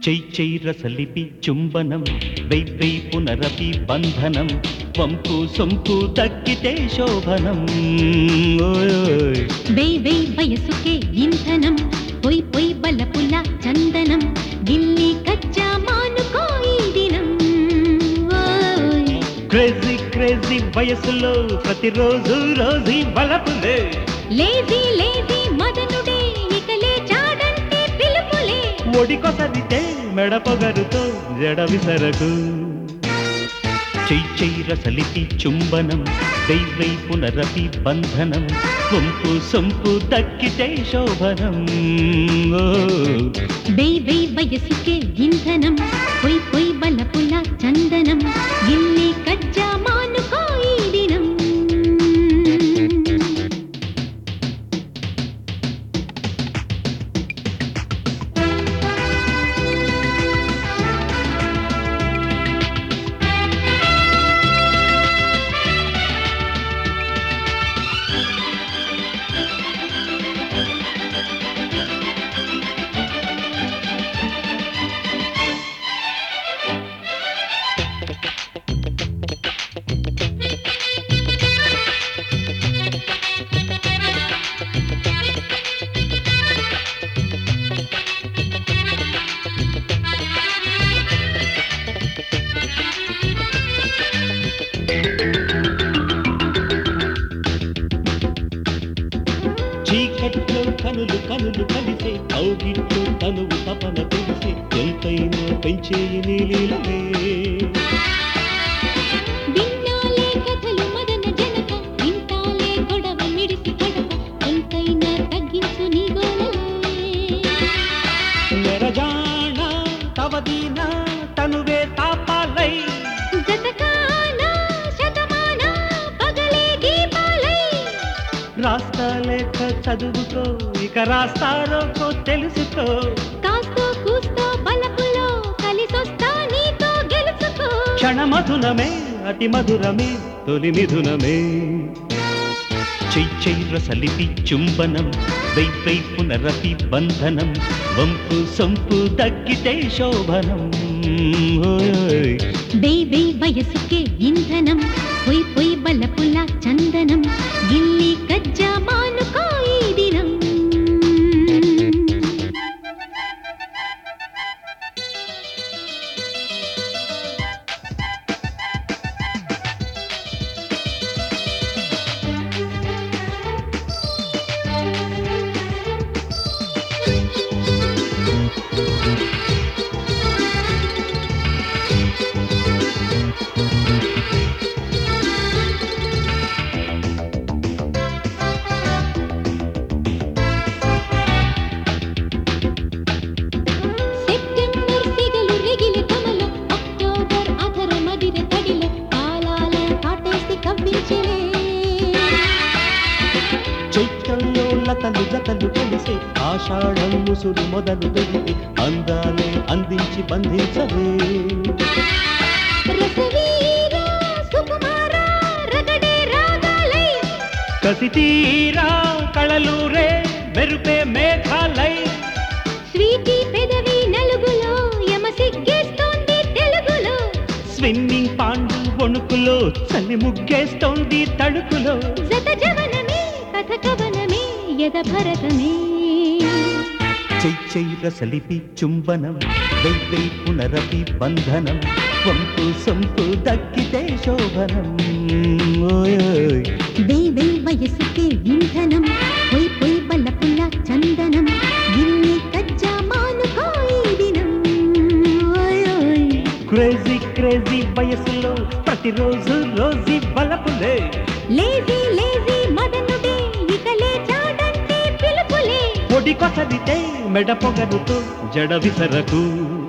చెయ్ చెయ్ రసలిపి చుంబనం వెయ్యి పునరపి బంధనం వంపు సొంపు దక్కితే శోభనం ఓయ్ వెయ్ వెయ్ వయసుకే ఇంధనం పొయ్ పొయ్ బలపుల చందనం గిల్లి కచ్చా మానుకో ఈ దినం ఓయ్ క్రేజీ క్రేజీ వయసులో ప్రతిరోజు రోజీ బలపులే లేజీ లేజీ మదనుడే ఇక లేచాడంటే పిలుపులే ఒడికొసరితే మెడ పొగరుతో జడ విసరకు చెయ్ చెయ్ రసలిపి చుంబనం వెయ్యి పునరపి బంధనం వంపు సొంపు దక్కితే శోభనం ఓ వెయ్ వెయ్ వయసుకే ఇంధనం పొయ్ పొయ్ బలపుల చందనం గిల్లి కజ్జా మానుకో ఈ దినం చీకట్లో కనులు కనులు కలిసే కౌగిట్లో తనువు తపన తెలిసే ఎంతైనా పెంచే నీలీలే విన్నాలే కథలు మదన జనక వింటాలే గొడవ మిడిసి గడప ఎంతైనా తగ్గించు నీ గోలలే నెరజాణ తవదీన తనువే తాపాలై జతకాన శతమాన పగలే దీపాలై రాస్తా లేక చదువుకో ఇక రాస్తారో తెలుసుకో కాస్తో కూస్తో బలపులో కలిసొస్తా నీతో గెలుచుకో క్షణమధునమే అతి మధురమే తొలి మిథునమే చెయ్ చెయ్ రసలిపి చుంబనం వెయ్యి పునరపి బంధనం వంపు సొంపు దక్కితే శోభనం ఓయ్ వెయ్ వెయ్ వయసుకే ఇంధనం పొయ్ పొయ్ బలపుల చందనం గిల్లి కజ్జా మానుకో ఈ దినం సెప్టెంబర్ సిగలు రెగిలి కమలం అక్టోబర్ అధర మదిర తడిలో కాలాల కాటేసి కవ్వించలే చైత్రంలో లతలు జతలు కలిసే ఆషాఢం ముసురు మొదలు వెలిపి అందాలే అందించి బంధించవే రసవీర సుకుమార రగడే రాగాలై కసి తీరా కళలూరే మెరుపే మేఘాలై స్వీటీ పెదవి నలుగులో యమ సిగ్గేస్తోంది తెలుగులో స్విమ్మింగ్ పాండు వణుకులో చలి ముగ్గేస్తోంది తడుకులో జత జవనమే కథ కవనమే యద భరతమే చెయ్ చెయ్ రసలిపి చుంబనం వెయ్యి పునరపి బంధనం వంపు సొంపు దక్కితే శోభనం ఓయ్ ఓయ్. వెయ్ వెయ్ వయసుకే ఇంధనం పొయ్ పొయ్ బలపుల చందనం ఇన్ని కజ్జా మానుకో ఈ దినం ఓయ్ ఓయ్ క్రేజీ క్రేజీ వయసులో ప్రతిరోజు రోజీ బలపులే లేజీ లేజీ మదనుడే ఇక లేచాడంటే పిలుపులే పొడి కొసరితే మెడ పొగరుతో జడ విసరకు